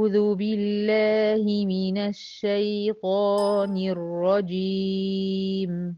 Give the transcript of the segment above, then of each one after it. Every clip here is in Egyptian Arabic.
أعوذ بالله من الشيطان الرجيم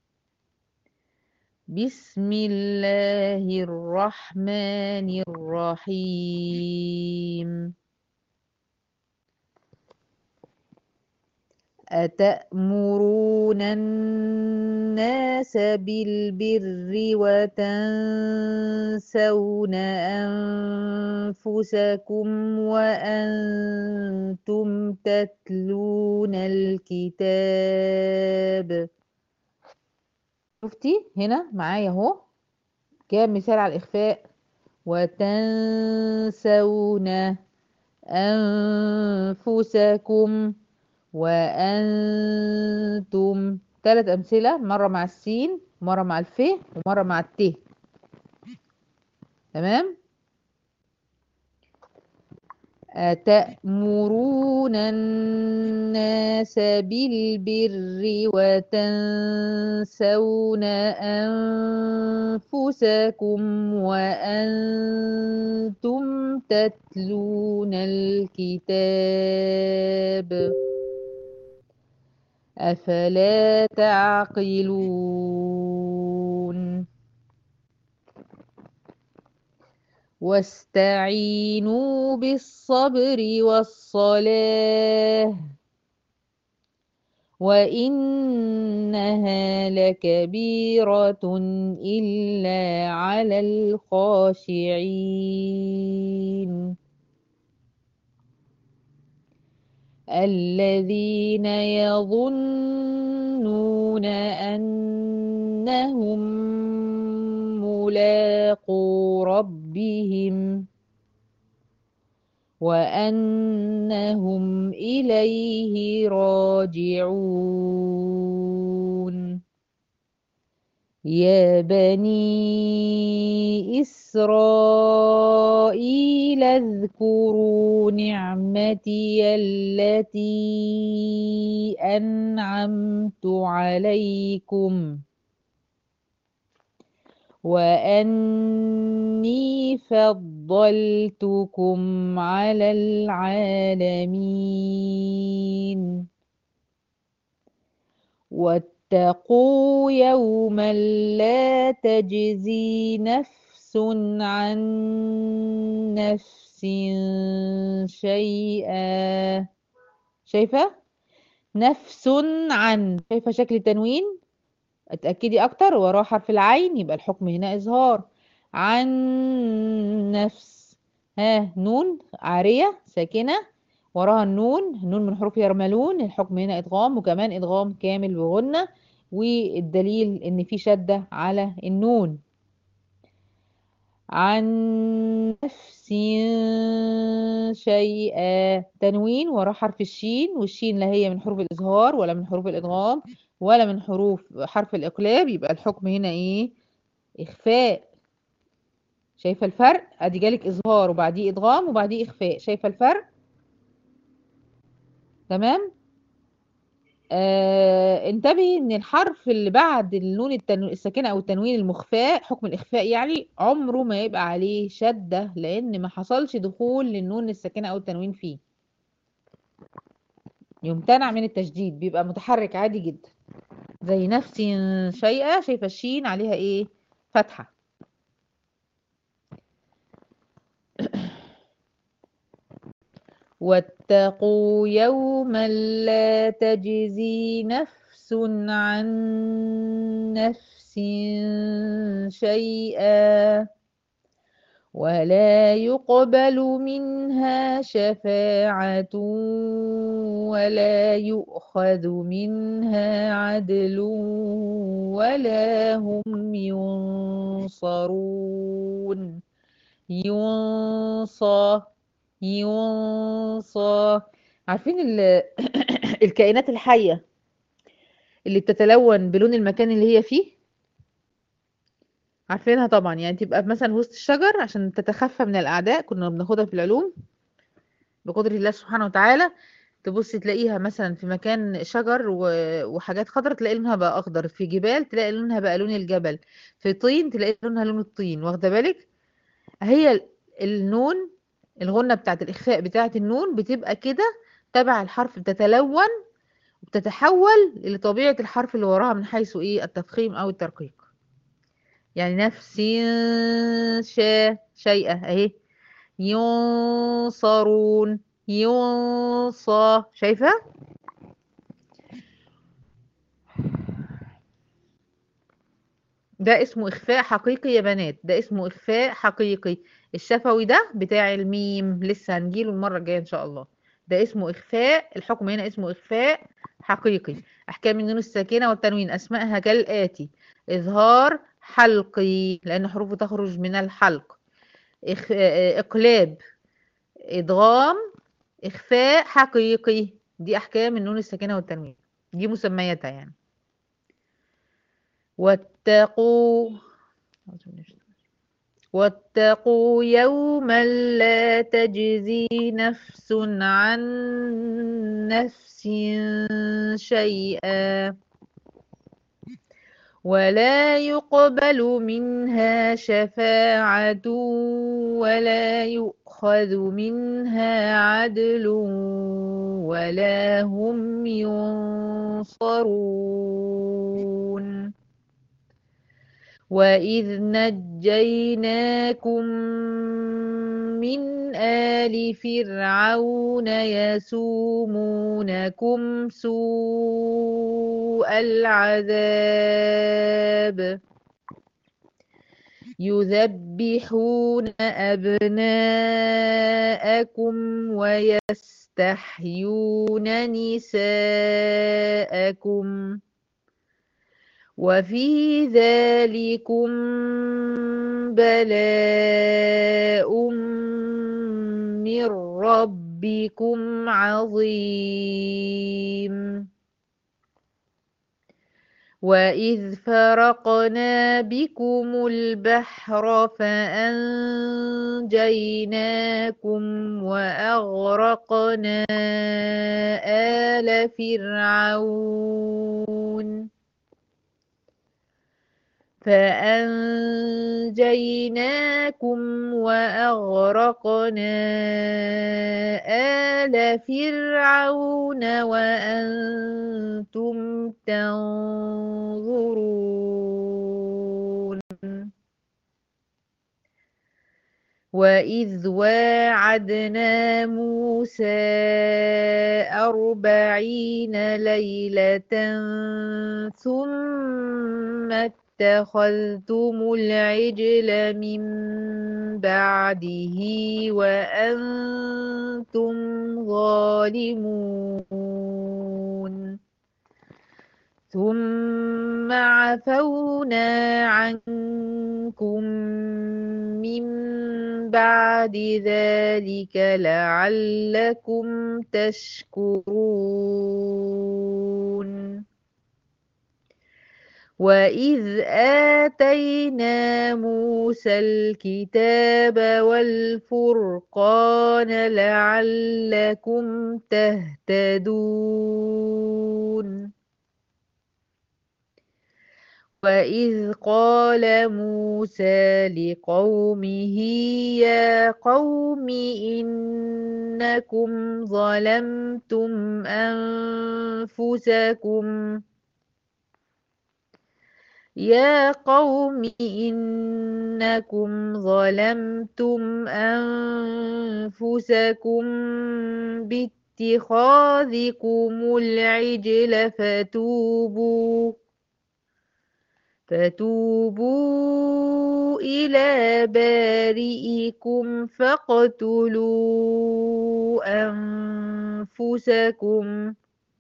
بسم الله الرحمن الرحيم أتأمرون الناس بالبر وتنسون أنفسكم وأنتم تتلون الكتاب شفتي هنا معايا اهو جاب مثال على الإخفاء وتنسون أنفسكم وأنتم ثلاث أمثلة مرة مع السين ومرة مع الف ومرة مع الت تمام أتأمرون الناس بالبر وتنسون أنفسكم وأنتم تتلون الكتاب أفلا تعقلون واستعينوا بالصبر والصلاة وإنها لكبيرة إلا على الخاشعين الذين يظنون أنهم ملاقو ربهم وأنهم إليه راجعون يا بني إسرائيل اذكروا نعمتي التي أنعمت عليكم وأني فضلتكم على العالمين واتقوا يوما لا تجزي نفس عن نفس شيئا شايفة نفس عن شايفة شكل التنوين اتأكدي أكتر وراه حرف العين يبقى الحكم هنا إظهار عن نفس ها نون عارية ساكنة وراها النون النون من حروف يرملون الحكم هنا إدغام وكمان إدغام كامل بغنة والدليل إن في شدة على النون عن نفس شيئا تنوين وراه حرف الشين والشين لا هي من حروف الإظهار ولا من حروف الإدغام ولا من حروف حرف الإقلاب يبقى الحكم هنا إيه إخفاء شايفة الفرق أدي جالك إظهار وبعديه إدغام وبعديه إخفاء شايفة الفرق تمام آه انتبهي ان الحرف اللي بعد النون التنو... الساكنه او التنوين المخفاء حكم الاخفاء يعني عمره ما يبقى عليه شده لان ما حصلش دخول للنون الساكنه او التنوين فيه يمتنع من التشديد بيبقى متحرك عادي جدا زي نفس شيئا شايفه الشين عليها ايه فتحه واتقوا يوما لا تجزي نفس عن نفس شيئا ولا يقبل منها شفاعة ولا يؤخذ منها عدل ولا هم ينصرون ينصى ينصى عارفين ال- الكائنات الحية اللي بتتلون بلون المكان اللي هي فيه عارفينها طبعا يعني تبقى مثلا وسط الشجر عشان تتخفى من الأعداء كنا بناخدها في العلوم بقدر الله سبحانه وتعالى تبص تلاقيها مثلا في مكان شجر و- وحاجات خضرا تلاقي لونها بقى أخضر في جبال تلاقي لونها بقى لون الجبل في طين تلاقي لونها لون الطين واخدة بالك هي ال- النون الغنة بتاعت الإخفاء بتاعت النون بتبقى كده تبع الحرف بتتلون وبتتحول لطبيعة الحرف اللي وراها من حيث إيه التفخيم أو الترقيق يعني نفس شا شيئة أهي ينصرون ينصى شايفة ده اسمه إخفاء حقيقي يا بنات ده اسمه إخفاء حقيقي الشفوي ده بتاع الميم لسه هنجيله المرة الجاية إن شاء الله ده اسمه إخفاء الحكم هنا اسمه إخفاء حقيقي أحكام النون الساكنة والتنوين أسمائها كالآتي إظهار حلقي لأن حروفه تخرج من الحلق إخ... إقلاب إدغام إخفاء حقيقي دي أحكام النون الساكنة والتنوين دي مسمياتها يعني واتقوا واتقوا يوما لا تجزي نفس عن نفس شيئا ولا يقبل منها شفاعة ولا يؤخذ منها عدل ولا هم ينصرون وإذ نجيناكم من آل فرعون يسومونكم سوء العذاب يذبحون أبناءكم ويستحيون نساءكم وفي ذلكم بلاء من ربكم عظيم وإذ فرقنا بكم البحر فأنجيناكم وأغرقنا آل فرعون فأنجيناكم وأغرقنا آل فرعون وأنتم تنظرون وإذ واعدنا موسى أربعين ليلة ثم اتخذتم العجل من بعده وأنتم ظالمون ثم عفونا عنكم من بعد ذلك لعلكم تشكرون وإذ آتينا موسى الكتاب والفرقان لعلكم تهتدون وإذ قال موسى لقومه يا قوم إنكم ظلمتم أنفسكم يا قوم إنكم ظلمتم أنفسكم باتخاذكم العجل فتوبوا فتوبوا إلى بارئكم فاقتلوا أنفسكم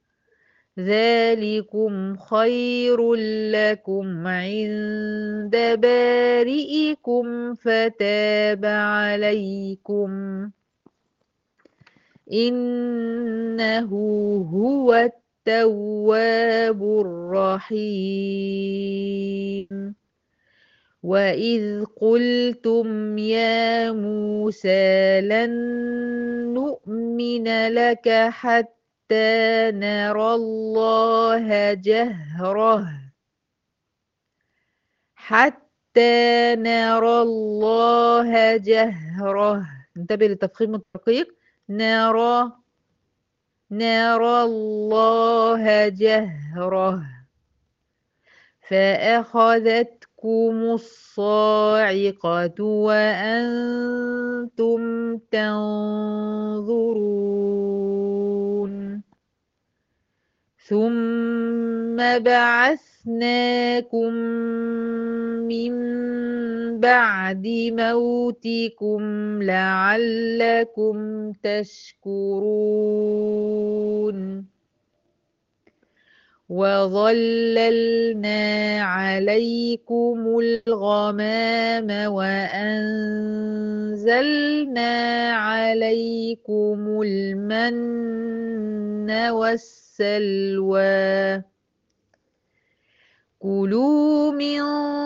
ذلكم خير لكم عند بارئكم فتاب عليكم إنه هو التواب الرحيم وإذ قلتم يا موسى لن نؤمن لك حتى حتى نرى الله جهرة حتى نرى الله جهرة انتبه للتفخيم والترقيق نرى نرى الله جهرة فأخذتكم الصاعقة وأنتم تنظرون ثم بعثناكم من بعد موتكم لعلكم تشكرون وظللنا عليكم الغمام وأنزلنا عليكم المن والسلوى كلوا من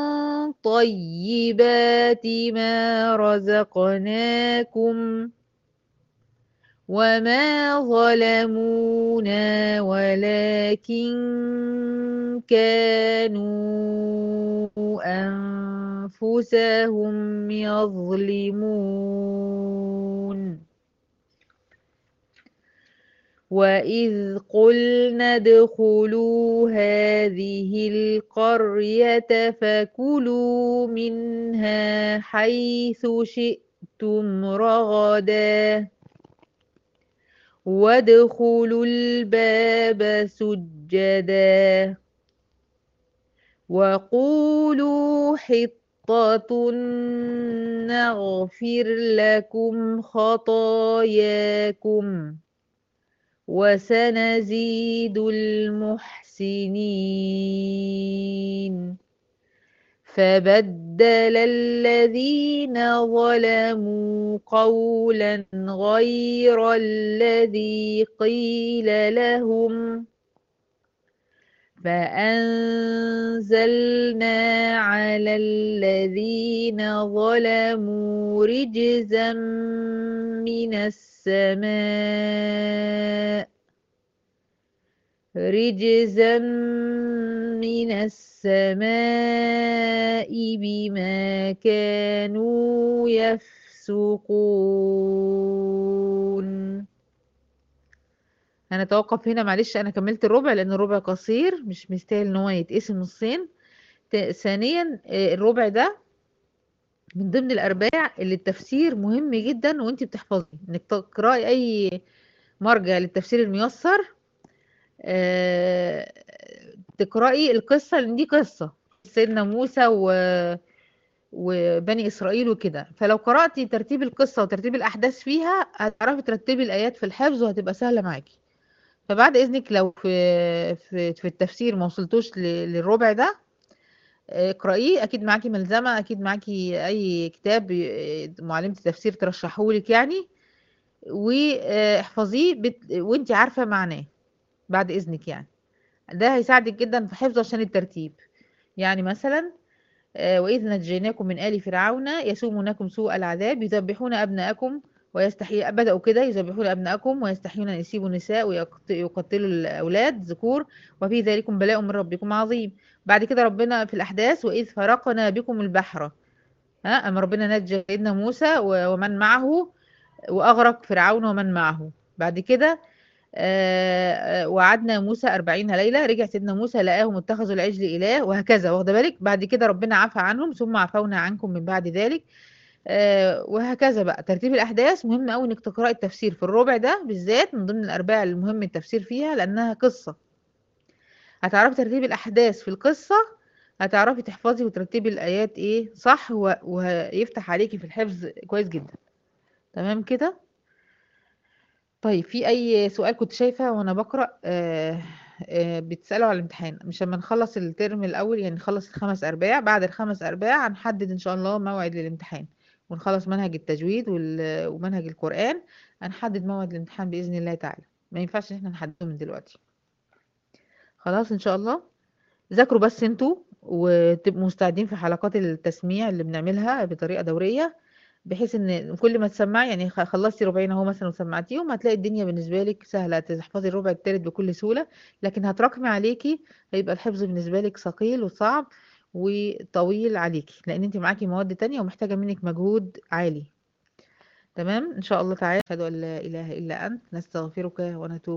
طيبات ما رزقناكم وما ظلمونا ولكن كانوا أنفسهم يظلمون وإذ قلنا ادخلوا هذه القرية فكلوا منها حيث شئتم رغدا وادخلوا الباب سجدا وقولوا حطة نغفر لكم خطاياكم وسنزيد المحسنين فبدل الذين ظلموا قولا غير الذي قيل لهم فأنزلنا على الذين ظلموا رجزا من السماء رجزا من السماء بما كانوا يفسقون هنتوقف هنا معلش انا كملت الربع لان الربع قصير مش مستاهل ان هو يتقسم نصين ثانيا الربع ده من ضمن الارباع اللي التفسير مهم جدا وانت بتحفظي انك تقراي اي مرجع للتفسير الميسر أه تقراي القصه لان دي قصه سيدنا موسى و وبني اسرائيل وكده فلو قراتي ترتيب القصه وترتيب الاحداث فيها هتعرفي ترتبي الايات في الحفظ وهتبقى سهله معاكي فبعد اذنك لو في في, في التفسير ما وصلتوش للربع ده اقرأيه اكيد معاكي ملزمة اكيد معاكي اي كتاب معلمة التفسير ترشحهولك يعني واحفظيه بت... وانت عارفة معناه بعد اذنك يعني ده هيساعدك جدا في حفظه عشان الترتيب يعني مثلا وإذ نجيناكم من آل فرعون يسومونكم سوء العذاب يذبحون أبناءكم ويستحي بدأوا كده يذبحون أبناءكم ويستحيون أن يسيبوا النساء ويقتلوا الأولاد ذكور وفي ذلكم بلاء من ربكم عظيم بعد كده ربنا في الأحداث وإذ فرقنا بكم البحر ها أما ربنا نجى سيدنا موسى ومن معه وأغرق فرعون ومن معه بعد كده آه وعدنا موسى أربعين ليلة رجع سيدنا موسى لقاهم اتخذوا العجل إله وهكذا واخد بالك بعد كده ربنا عفى عنهم ثم عفونا عنكم من بعد ذلك آه وهكذا بقى ترتيب الأحداث مهم أوي إنك تقرأي التفسير في الربع ده بالذات من ضمن الأرباع المهم التفسير فيها لأنها قصة هتعرفي ترتيب الأحداث في القصة هتعرفي تحفظي وترتبي الآيات إيه صح وهيفتح عليكي في الحفظ كويس جدا تمام كده طيب في اي سؤال كنت شايفه وانا بقرا آه آه بتسالوا على الامتحان مش لما نخلص الترم الاول يعني نخلص الخمس ارباع بعد الخمس ارباع هنحدد ان شاء الله موعد للامتحان ونخلص منهج التجويد ومنهج القران هنحدد موعد الامتحان باذن الله تعالى ما ينفعش ان احنا نحدده من دلوقتي خلاص ان شاء الله ذاكروا بس انتوا وتبقوا مستعدين في حلقات التسميع اللي بنعملها بطريقه دوريه بحيث ان كل ما تسمعي يعني خلصتي ربعين اهو مثلا وسمعتيهم هتلاقي الدنيا بالنسبه لك سهله تحفظي الربع التالت بكل سهوله لكن هتراكمي عليكي هيبقى الحفظ بالنسبه لك ثقيل وصعب وطويل عليكي لان انت معاكي مواد تانية ومحتاجه منك مجهود عالي تمام ان شاء الله تعالى اشهد ان لا اله الا انت نستغفرك ونتوب